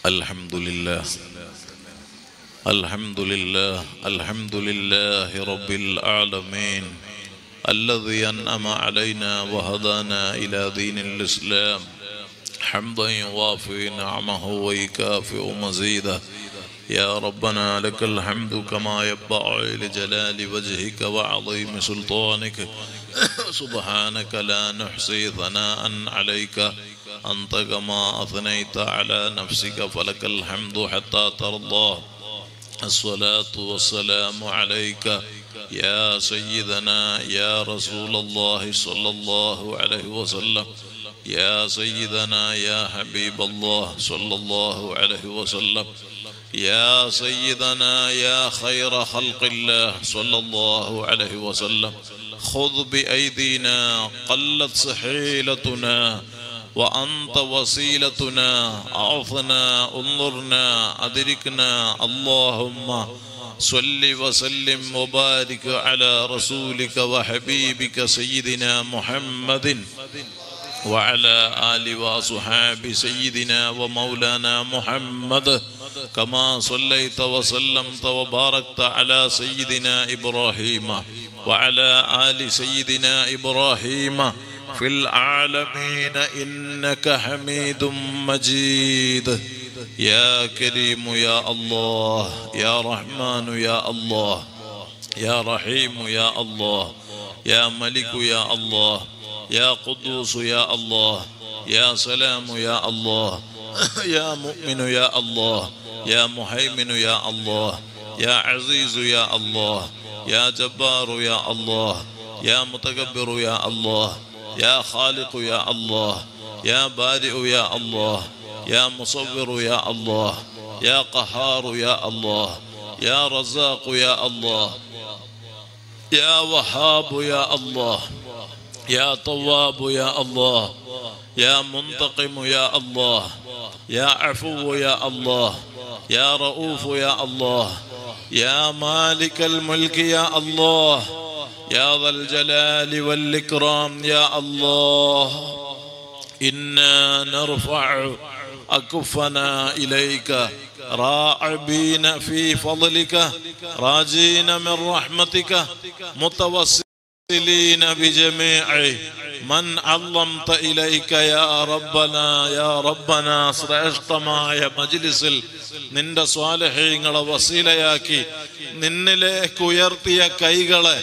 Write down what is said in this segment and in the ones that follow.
الحمد لله الحمد لله الحمد لله رب العالمين الذي أنعم علينا وهدانا إلى دين الإسلام حمدا يوافي نعمه ويكافئ مزيده يا ربنا لك الحمد كما ينبغي لجلال وجهك وعظيم سلطانك سبحانك لا نحصي ثناء عليك أنت كما أثنيت على نفسك فلك الحمد حتى ترضى الصلاة والسلام عليك يا سيدنا يا رسول الله صلى الله عليه وسلم يا سيدنا يا حبيب الله صلى الله عليه وسلم يا سيدنا يا خير خلق الله صلى الله عليه وسلم خذ بأيدينا قلت سحيلتنا وأنت وسيلتنا أعطنا انظرنا أدركنا اللهم صل وسلم وبارك على رسولك وحبيبك سيدنا محمد وعلى آل وصحاب سيدنا ومولانا محمد كما صليت وسلمت وباركت على سيدنا إبراهيم وعلى آل سيدنا إبراهيم في العالمين إنك حميد مجيد يا كريم يا الله يا رحمن يا الله يا رحيم يا الله يا ملك يا الله يا قدوس يا الله يا سلام يا الله يا مؤمن يا الله يا مهيمن يا الله يا عزيز يا الله يا جبار يا الله يا متكبر يا الله يا خالق يا الله يا بارئ يا الله يا مصور يا الله يا قهار يا الله يا رزاق يا الله يا وهاب يا الله يا تواب يا الله يا منتقم يا الله يا عفو يا الله يا رؤوف يا الله يا مالك الملك يا الله يا ذا الجلال والإكرام يا الله إنا نرفع أكفنا إليك راعبين في فضلك راجين من رحمتك متوسلين بجميع من علمت إليك يا ربنا يا ربنا ശ്രേഷ്ഠമായ മജ്ലിസിൽ നിന്റെ സ്വാലഹ്യങ്ങളെ വസീലയാക്കി നിന്നിലേക്ക് ഉയർത്തിയ കൈകളെ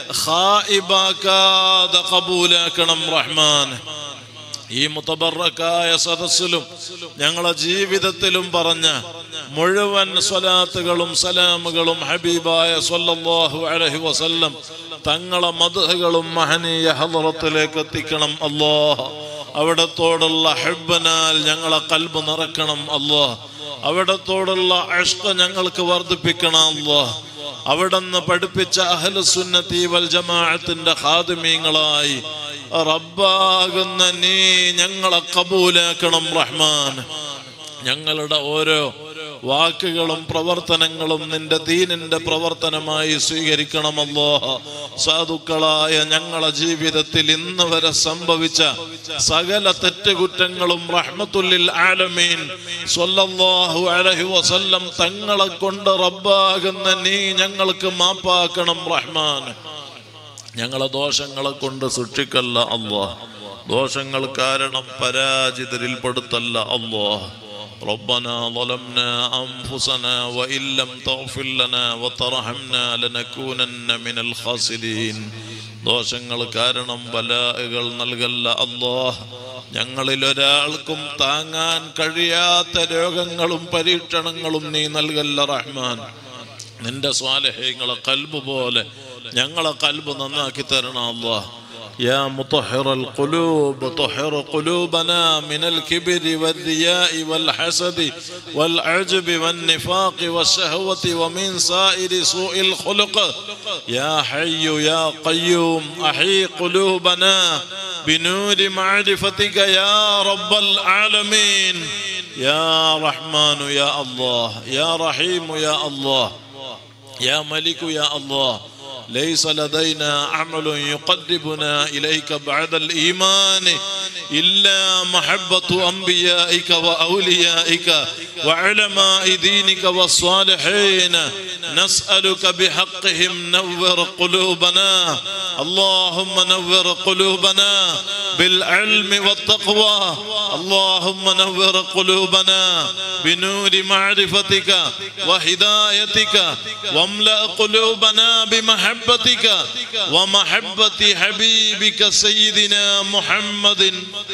ഹായിബാക്കാതെ കബൂലാക്കണം റഹ്മാൻ ഈ മുത്തബറക്കായ സദസ്സിലും ഞങ്ങളെ ജീവിതത്തിലും പറഞ്ഞ മുഴുവൻ സ്വലാത്തുകളും സലാമുകളും ഹബീബായ സല്ലല്ലാഹു അലൈഹി വസല്ലം തങ്ങളെ മധുഹകളും മഹനീയ ഹദറത്തിലേക്ക് എത്തിക്കണം അല്ലാഹ് അവിടത്തോടുള്ള ഹെബ്ബനാൽ ഞങ്ങളെ കൽബ് നിറക്കണം അല്ലാഹ് അവിടത്തോടുള്ള അഷ്ക ഞങ്ങൾക്ക് വർദ്ധിപ്പിക്കണം അല്ലാഹ് അവിടുന്ന് പഠിപ്പിച്ച അഹ്ലുസുന്നത്തി വൽ ജമാഅത്തിന്റെ ഖാദിമീങ്ങളായി റബ്ബാകുന്ന നീ ഞങ്ങളെ കബൂലാക്കണം റഹ്മാൻ ഞങ്ങളുടെ ഓരോ വാക്കുകളും പ്രവർത്തനങ്ങളും നിന്റെ ദീനിന്റെ പ്രവർത്തനമായി സ്വീകരിക്കണമല്ലോ സാധുക്കളായ ഞങ്ങളെ ജീവിതത്തിൽ ഇന്ന് വരെ സംഭവിച്ച സകല തെറ്റുകുറ്റങ്ങളും റഹ്മത്തുല്ലിൽ ആലമീൻ സ്വല്ലല്ലാഹു അലൈഹി വസല്ലം തങ്ങളെ കൊണ്ട് റബ്ബാകുന്ന നീ ഞങ്ങൾക്ക് മാപ്പാക്കണം റഹ്മാൻ ഞങ്ങളെ ദോഷങ്ങളെ കൊണ്ട് സൂക്ഷിക്കല്ല അല്ലോ ദോഷങ്ങൾ കാരണം പരാജിതരിൽ പെടുത്തല്ല അല്ലോ ربنا ظلمنا أنفسنا وإن لم تغفر لنا وترحمنا لنكونن من الخاسرين ദോഷങ്ങൾ കാരണം ബലാകൾ നൽകല്ല അല്ലാഹ് ഞങ്ങളിൽ ഒരാൾക്കും താങ്ങാൻ കഴിയാത്ത രോഗങ്ങളും പരീക്ഷണങ്ങളും നീ നൽകല്ല റഹ്മാൻ നിന്റെ സ്വാലഹ്യങ്ങളെ കൽബ് പോലെ ഞങ്ങളെ കൽബ് നന്നാക്കി തരണം അല്ലാഹ് يا مطهر القلوب طهر قلوبنا من الكبر والرياء والحسد والعجب والنفاق والشهوة ومن سائر سوء الخلق يا حي يا قيوم أحي قلوبنا بنور معرفتك يا رب العالمين يا رحمن يا الله يا رحيم يا الله يا ملك يا الله ليس لدينا عمل يقربنا إليك بعد الإيمان إلا محبة أنبيائك وأوليائك وعلماء دينك والصالحين نسألك بحقهم نور قلوبنا اللهم نور قلوبنا بالعلم والتقوى اللهم نور قلوبنا بنور معرفتك وهدايتك واملأ قلوبنا بمحبتك ومحبة حبيبك سيدنا محمد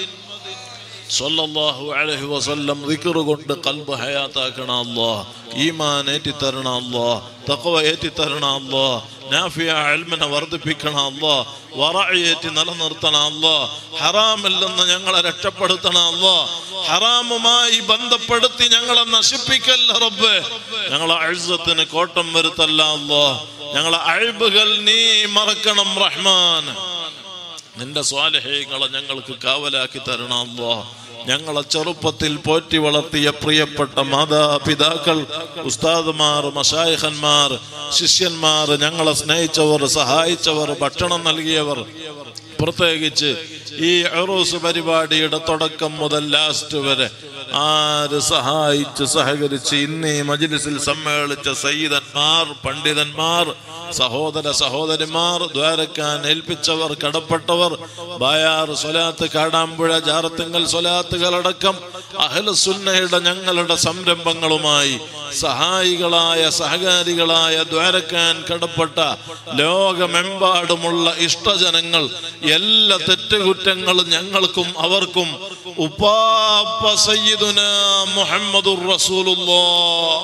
സല്ലല്ലാഹു അലൈഹി വസല്ലം ദിക്ർ കൊണ്ട് കൽബ് ഹയാത്താക്കണ അല്ലാ ഈമാൻ ഏറ്റി തരണ അല്ലാ തഖ്വ ഏറ്റി തരണ അല്ലാ നാഫിയ ഇൽമിനെ വർദ്ധിപ്പിക്കണ അല്ലാ വറഅയേറ്റി നിലനിർത്തണ അല്ലാ ഹറാമിൽ നിന്ന് ഞങ്ങളെ രക്ഷപ്പെടുത്തണ അല്ലാ ഹറാമുമായി ബന്ധപ്പെടുത്തി ഞങ്ങളെ നശിപ്പിക്കല്ല റബ്ബ് ഞങ്ങളെ അഴുസത്തിന് കോട്ടം വരുത്തല്ല അല്ലാ ഞങ്ങളെ അഴിബുകൾ നീ മറക്കണം റഹ്മാൻ നിന്റെ സ്വാലഹ്യങ്ങളെ ഞങ്ങൾക്ക് കാവലാക്കി തരണം അല്ലോ ഞങ്ങളെ ചെറുപ്പത്തിൽ പോറ്റി വളർത്തിയ പ്രിയപ്പെട്ട മാതാപിതാക്കൾ ഉസ്താദുമാർ മഷായഹന്മാർ ശിഷ്യന്മാർ ഞങ്ങളെ സ്നേഹിച്ചവർ സഹായിച്ചവർ ഭക്ഷണം നൽകിയവർ പ്രത്യേകിച്ച് ഈ അറൂസ് പരിപാടിയുടെ തുടക്കം മുതൽ ലാസ്റ്റ് വരെ ആര് സഹായിച്ച് സഹകരിച്ച് ഇന്ന് ഈ മജ്ലിസിൽ സമ്മേളിച്ച സയ്യിദന്മാർ പണ്ഡിതന്മാർ സഹോദര സഹോദരിമാർ ദ്വാരക്കാൻ ഏൽപ്പിച്ചവർ കടപ്പെട്ടവർ ബായാർ സ്വലാത്ത് കാടാമ്പുഴ ജാറത്തിങ്കൽ സ്വലാത്തുകളടക്കം അഹ്ലസുന്നയുടെ ഞങ്ങളുടെ സംരംഭങ്ങളുമായി സഹായികളായ സഹകാരികളായ ദ്വാരക്കാൻ കടപ്പെട്ട ലോകമെമ്പാടുമുള്ള ഇഷ്ടജനങ്ങൾ എല്ലാ തെറ്റുകുറ്റങ്ങളും ഞങ്ങൾക്കും അവർക്കും ഉപ്പാപ്പ സയ്യിദുന മുഹമ്മദുർ റസൂലുള്ളാഹ്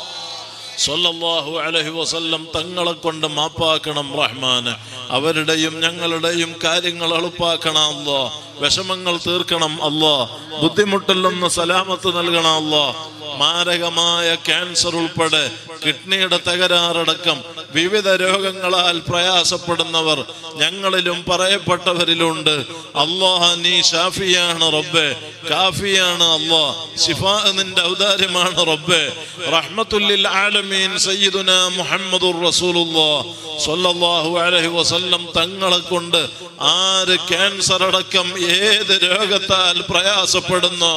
സല്ലല്ലാഹു അലൈഹി വസല്ലം തങ്ങളെ കൊണ്ട് മാപ്പാക്കണം റഹ്മാന് അവരുടെയും ഞങ്ങളുടെയും കാര്യങ്ങൾ എളുപ്പാക്കണം അല്ലോ വിഷമങ്ങൾ തീർക്കണം അല്ലോ ബുദ്ധിമുട്ടിൽ നിന്ന് സലാമത്ത് നൽകണം അല്ലോ മാരകമായ ക്യാൻസർ ഉൾപ്പെടെ കിഡ്നിയുടെ തകരാറടക്കം വിവിധ രോഗങ്ങളാൽ പ്രയാസപ്പെടുന്നവർ ഞങ്ങളിലും പറയപ്പെട്ടവരിലുണ്ട് അള്ളാഹ നീ ഷാഫിയാണ് റബ്ബെ കാഫിയാണ് അള്ളാഹ് ശിഫാ നിന്റെ ഔദാര്യമാണ് റബ്ബെ റഹ്മത്തുല്ലിൽ ആലമീൻ സയ്യിദുന മുഹമ്മദുർ റസൂലുള്ളാഹ് സ്വല്ലല്ലാഹു അലൈഹി വസല്ലം തങ്ങളെ കൊണ്ട് ആര് ക്യാൻസർ അടക്കം ഏത് രോഗത്താൽ പ്രയാസപ്പെടുന്നു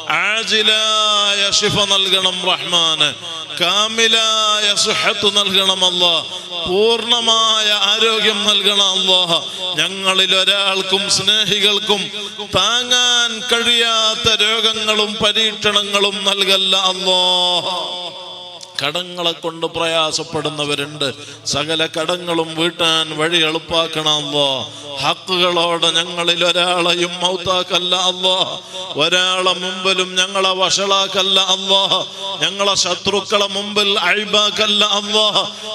ആജിലായ ശിഫ നൽകണം റഹ്മാന് കാമിലായ സുഹത്ത് നൽകണം അല്ല പൂർണ്ണമായ ആരോഗ്യം നൽകണം അല്ല ഞങ്ങളിൽ ഒരാൾക്കും സ്നേഹികൾക്കും താങ്ങാൻ കഴിയാത്ത രോഗങ്ങളും പരീക്ഷണങ്ങളും നൽകല്ല അല്ലോ കടങ്ങളെ കൊണ്ട് പ്രയാസപ്പെടുന്നവരുണ്ട് സകല കടങ്ങളും വീട്ടാൻ വഴി എളുപ്പാക്കണമല്ലോ ഹക്കുകളോടെ ഞങ്ങളിൽ ഒരാളെയും മൗത്താക്കല്ല അല്ലോ ഒരാളെ മുമ്പിലും ഞങ്ങളെ വഷളാക്കല്ല അല്ലോ ഞങ്ങളെ ശത്രുക്കളെ മുമ്പിൽ അഴിബാക്കല്ല അല്ലോ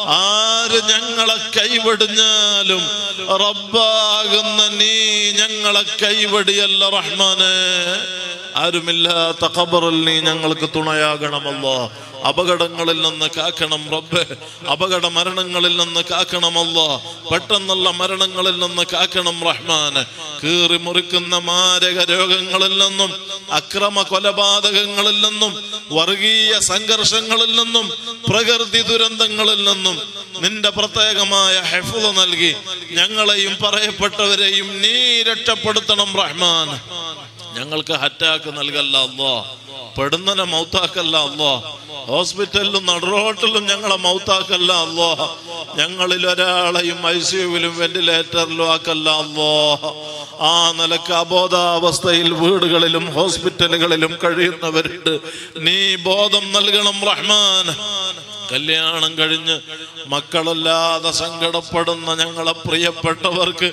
ആര് ഞങ്ങളെ കൈവടിഞ്ഞാലും റബ്ബാകുന്ന നീ ഞങ്ങളെ കൈവടിയല്ല റഹ്മാനെ ആരുമില്ലാത്ത ഖബറിൽ നീ ഞങ്ങൾക്ക് തുണയാകണമല്ലോ അപകടങ്ങളിൽ നിന്ന് കാക്കണം റബ്ബെ അപകട മരണങ്ങളിൽ നിന്ന് കാക്കണമല്ലോ പെട്ടെന്നുള്ള മരണങ്ങളിൽ നിന്ന് കാക്കണം റഹ്മാന് കീറി മുറിക്കുന്ന മാരക രോഗങ്ങളിൽ നിന്നും അക്രമ കൊലപാതകങ്ങളിൽ നിന്നും വർഗീയ സംഘർഷങ്ങളിൽ നിന്നും പ്രകൃതി ദുരന്തങ്ങളിൽ നിന്നും നിന്റെ പ്രത്യേകമായ ഹെഫുള നൽകി ഞങ്ങളെയും പറയപ്പെട്ടവരെയും നീ രക്ഷപ്പെടുത്തണം റഹ്മാൻ ഞങ്ങൾക്ക് ഹറ്റാക്ക് നൽകല്ല അല്ലോ പെടുന്നനെ മൗത്താക്കല്ല അല്ലോ ഹോസ്പിറ്റലിലും നടുറോട്ടിലും ഞങ്ങളെ മൗത്താക്കല്ല അല്ലോ ഞങ്ങളിൽ ഒരാളെയും ഐ സിയുവിലും വെന്റിലേറ്ററിലും ആക്കല്ല അല്ലോ ആ നിലക്ക് അബോധാവസ്ഥയിൽ വീടുകളിലും ഹോസ്പിറ്റലുകളിലും കഴിയുന്നവരുണ്ട് നീ ബോധം നൽകണം റഹ്മാൻ കല്യാണം കഴിഞ്ഞ് മക്കളല്ലാതെ സങ്കടപ്പെടുന്ന ഞങ്ങളെ പ്രിയപ്പെട്ടവർക്ക്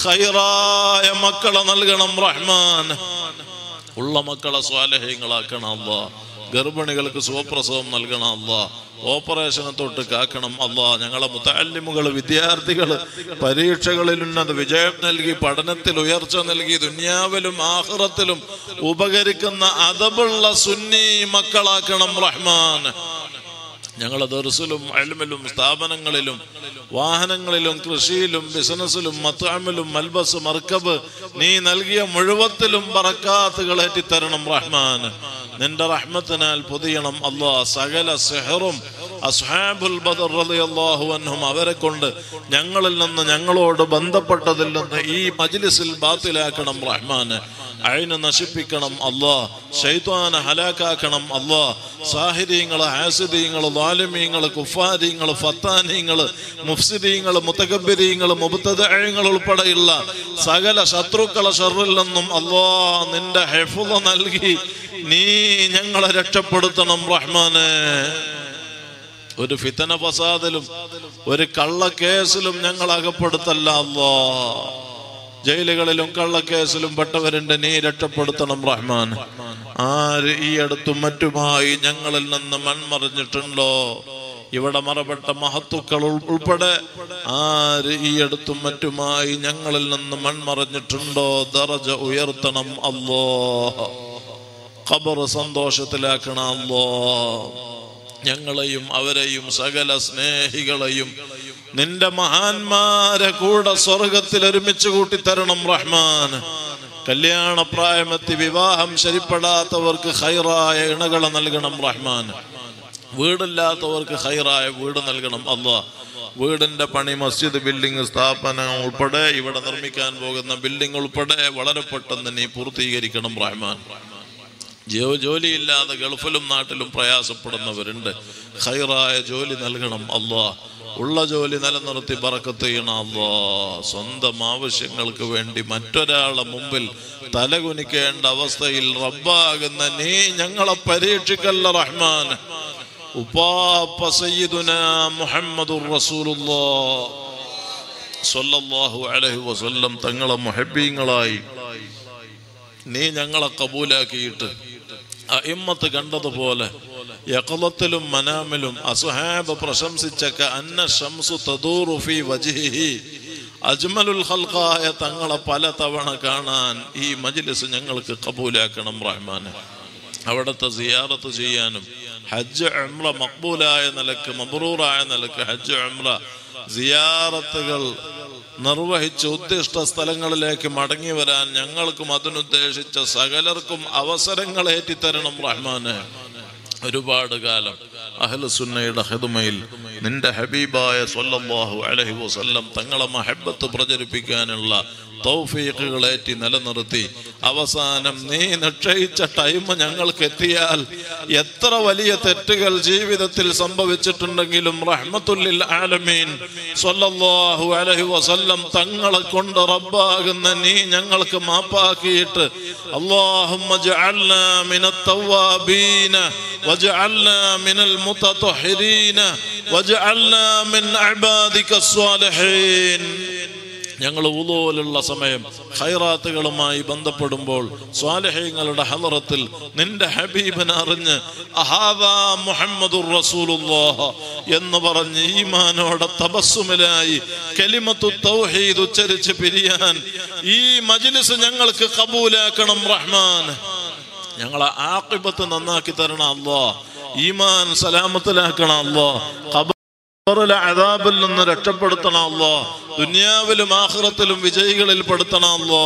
ഹൈറായ മക്കളെ നൽകണം റഹ്മാൻ ഉള്ള മക്കളെ സ്വാലഹ്യങ്ങളാക്കണം അല്ല ഗർഭിണികൾക്ക് സുഖപ്രസവം നൽകണം അല്ല ഓപ്പറേഷനെ തൊട്ട് കാക്കണം അല്ല ഞങ്ങളെ മുത്താലിമുകൾ വിദ്യാർത്ഥികൾ പരീക്ഷകളിൽ ഉന്നത വിജയം നൽകി പഠനത്തിൽ ഉയർച്ച നൽകി ദുന്യാവിലും ആഹ്റത്തിലും ഉപകരിക്കുന്ന അതബുള്ള സുന്നി മക്കളാക്കണം റഹ്മാൻ ഞങ്ങളെ ദർസിലും അൽമിലും സ്ഥാപനങ്ങളിലും വാഹനങ്ങളിലും കൃഷിയിലും ബിസിനസ്സിലും മത്താമിലും മൽബസ് മർക്കബ് നീ നൽകിയ മുഴുവത്തിലും പറക്കാത്തുകളേറ്റി തരണം റഹ്മാൻ നിന്റെ റഹ്മത്തിനാൽ പൊതിയണം അള്ളാ സകല സെഹറും അസ്ഹാബുൽ ബദർ റളിയല്ലാഹു അൻഹും അവരെ കൊണ്ട് ഞങ്ങളിൽ നിന്ന് ഞങ്ങളോട് ബന്ധപ്പെട്ടതിൽ നിന്ന് ഈ മജ്ലിസിൽ ബാത്തിലാക്കണം റഹ്മാന് അയിന് നശിപ്പിക്കണം അല്ലാ ശൈത്വാനെ ഹലാക്കാക്കണം അല്ലാ സാഹിര്യങ്ങള് ഹാസിദീങ്ങള് വാലിമീങ്ങള് കുഫാരിങ്ങള് ഫത്താനീങ്ങള് മുഫ്സിദീങ്ങള് മുത്തകബിരീങ്ങള് മുബത്തദങ്ങൾ ഉൾപ്പെടെയുള്ള സകല ശത്രുക്കളെ ഷറിൽ നിന്നും അല്ലാ നിന്റെ ഹെഫുള നൽകി നീ ഞങ്ങളെ രക്ഷപ്പെടുത്തണം റഹ്മാനെ ഒരു ഫിത്തന ഫസാദിലും ഒരു കള്ളക്കേസിലും ഞങ്ങൾ അകപ്പെടുത്തല്ല അല്ലാ ജയിലുകളിലും കള്ളക്കേസിലും പെട്ടവരുണ്ട് നീ രക്ഷപ്പെടുത്തണം റഹ്മാൻ ആര് ഈ അടുത്തും മറ്റുമായി ഞങ്ങളിൽ നിന്ന് മൺമറിഞ്ഞിട്ടുണ്ടോ ഇവിടെ മറപ്പെട്ട മഹത്തുക്കൾ ഉൾ- ഉൾപ്പെടെ ആര് ഈ അടുത്തും മറ്റുമായി ഞങ്ങളിൽ നിന്ന് മൺമറഞ്ഞിട്ടുണ്ടോ ദറജ ഉയർത്തണം അല്ലോ ഖബർ സന്തോഷത്തിലാക്കണം അല്ലോ ഞങ്ങളെയും അവരെയും സകല സ്നേഹികളെയും നിന്റെ മഹാന്മാരെ കൂടെ സ്വർഗത്തിൽ ഒരുമിച്ച് കൂട്ടിത്തരണം റഹ്മാൻ കല്യാണപ്രായമെത്തി വിവാഹം ശരിപ്പെടാത്തവർക്ക് ഹൈറായ ഇണകളെ നൽകണം റഹ്മാൻ വീടില്ലാത്തവർക്ക് ഹൈറായ വീട് നൽകണം അല്ലാ വീടിന്റെ പണി മസ്ജിദ് ബിൽഡിംഗ് സ്ഥാപനം ഉൾപ്പെടെ ഇവിടെ നിർമ്മിക്കാൻ പോകുന്ന ബിൽഡിംഗ് ഉൾപ്പെടെ വളരെ പെട്ടെന്ന് നീ പൂർത്തീകരിക്കണം റഹ്മാൻ ജോ- ജോലിയില്ലാതെ ഗൾഫിലും നാട്ടിലും പ്രയാസപ്പെടുന്നവരുണ്ട് ഹൈറായ ജോലി നൽകണം അല്ലാ ഉള്ള ജോലി നിലനിർത്തി ബറക്കത്ത് ചെയ്യണം അല്ലാ സ്വന്തം ആവശ്യങ്ങൾക്ക് വേണ്ടി മറ്റൊരാളെ മുമ്പിൽ തലകുനിക്കേണ്ട അവസ്ഥയിൽ റബ്ബാകുന്ന നീ ഞങ്ങളെ പരീക്ഷിക്കല്ല റഹ്മാൻ ഉപ്പാപ്പ സയ്യിദുന മുഹമ്മദുർ റസൂലുള്ളാഹ് സ്വല്ലല്ലാഹു അലൈഹി വസല്ലം തങ്ങളെ മുഹബ്ബീങ്ങളായി നീ ഞങ്ങളെ കബൂലാക്കിയിട്ട് അയിമ്മത്ത് കണ്ടതുപോലെ യഖലത്തിലും മനാമിലും അസുഹാബ് പ്രശംസിച്ചക്ക അന്ന ഷംസു തദൂറു ഫീ വജ്ഹിഹി അജ്മലുൽ ഖൽഖായ തങ്ങളെ പല തവണ കാണാൻ ഈ മജ്ലിസ് ഞങ്ങൾക്ക് കബൂലാക്കണം റഹ്മാനെ അവിടുത്തെ സിയാറത്ത് ചെയ്യാനും ഹജ്ജ് ഉംറ മക്ബൂലായ നിലക്ക് മബ്രൂറായ നിലക്ക് ഹജ്ജ് ഉംറ സിയാറത്തുകൾ നിർവഹിച്ച് ഉദ്ദിഷ്ട സ്ഥലങ്ങളിലേക്ക് മടങ്ങി വരാൻ ഞങ്ങൾക്കും അതിനുദ്ദേശിച്ച സകലർക്കും അവസരങ്ങൾ ഏറ്റിത്തരണം റഹ്മാന് ഒരുപാട് കാലം അഹ്ലുസുന്നയുടെ ഹിദ്മയിൽ നിന്റെ ഹബീബായ സ്വല്ലല്ലാഹു അലൈഹി വസല്ലം തങ്ങളെ മഹബത്ത് പ്രചരിപ്പിക്കാനുള്ള തൗഫീഖുകളേറ്റി നിലനിർത്തി അവസാനം നീ നിശ്ചയിച്ച ടൈം ഞങ്ങൾക്ക് എത്തിയാൽ എത്ര വലിയ തെറ്റുകൾ ജീവിതത്തിൽ സംഭവിച്ചിട്ടുണ്ടെങ്കിലും റഹ്മത്തുല്ലിൽ ആലമീൻ സ്വല്ലല്ലാഹു അലൈഹി വസല്ലം തങ്ങളെ കൊണ്ട് റബ്ബാകുന്ന നീ ഞങ്ങൾക്ക് മാപ്പാക്കിയിട്ട് اللهم اجعلنا من التوابين واجعلنا من المتطهرين واجعلنا من عبادك الصالحين ഞങ്ങൾ ഉലോലുള്ള സമയം ഖൈറാത്തുകളുമായി ബന്ധപ്പെടുമ്പോൾ സ്വാലഹ്യങ്ങളുടെ ഹലറത്തിൽ നിന്റെ ഹബീബിനെ അറിഞ്ഞ് അഹാദാ മുഹമ്മദുർ റസൂലുള്ളാഹ് എന്ന് പറഞ്ഞ് ഈമാനോടെ തപസ്സുമിലായി കലിമത്തു തൗഹീദ് ഉച്ചരിച്ച് പിരിയാൻ ഈ മജ്ലിസ് ഞങ്ങൾക്ക് കബൂലാക്കണം റഹ്മാൻ ഞങ്ങളെ ആക്കിബത്ത് നന്നാക്കി തരണം അല്ലോ ഈമാൻ സലാമത്തിലാക്കണം അല്ലോ ഖബറിലെ അദാബിൽ നിന്ന് രക്ഷപ്പെടുത്തണം അല്ലോ ദുനിയാവിലും ആഖിറത്തിലും വിജയികളിൽ പെടുത്തണം അല്ലോ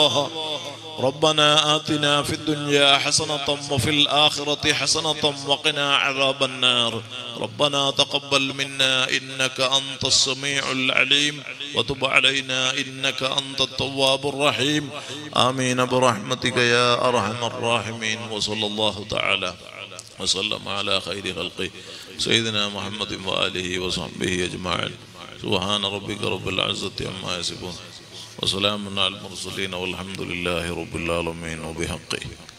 ربنا آتنا في الدنيا حسنة وفي الآخرة حسنة وقنا عذاب النار ربنا تقبل منا إنك أنت السميع العليم وتب علينا إنك أنت التواب الرحيم آمين برحمتك يا أرحم الراحمين وصلى الله تعالى وسلم على خير خلقه سيدنا محمد وآله وصحبه أجمعين سبحان ربك رب العزة عما يصفون وسلام على المرسلين والحمد لله رب العالمين وبحقه